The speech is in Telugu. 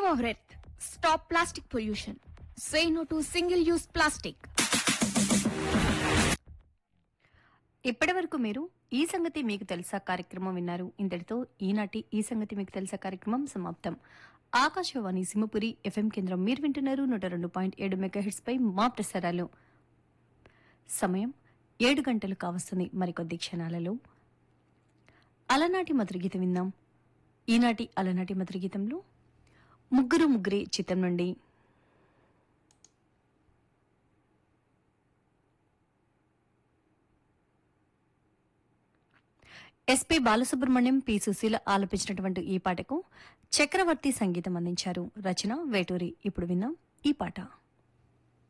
our earth. Stop plastic pollution. Say no to single-use plastic. ఇప్పటి వరకు మీరు ఈ సంగతి మీకు తెలుసా కార్యక్రమం విన్నారు ఇంతటితో ఈనాటి ఈ సంగతి మీకు తెలుసా కార్యక్రమం సమాప్తం ఆకాశవాణి సింహపురి ఎఫ్ఎం కేంద్రం మీరు వింటున్నారు నూట రెండు పాయింట్ ఏడు మెగాహెట్స్ పై మా ప్రసారాలు సమయం ఏడు గంటలు కావస్తుంది మరికొద్ది క్షణాలలో అలనాటి మధుర గీతం విందాం ఈనాటి అలనాటి మధుర గీతంలో ముగ్గురు ముగ్గురి చిత్రం నుండి ఎస్పి బాలసుబ్రహ్మణ్యం పి సుశీల ఆలపించినటువంటి ఈ పాటకు చక్రవర్తి సంగీతం అందించారు రచన వేటూరి ఇప్పుడు విన్నాం ఈ పాట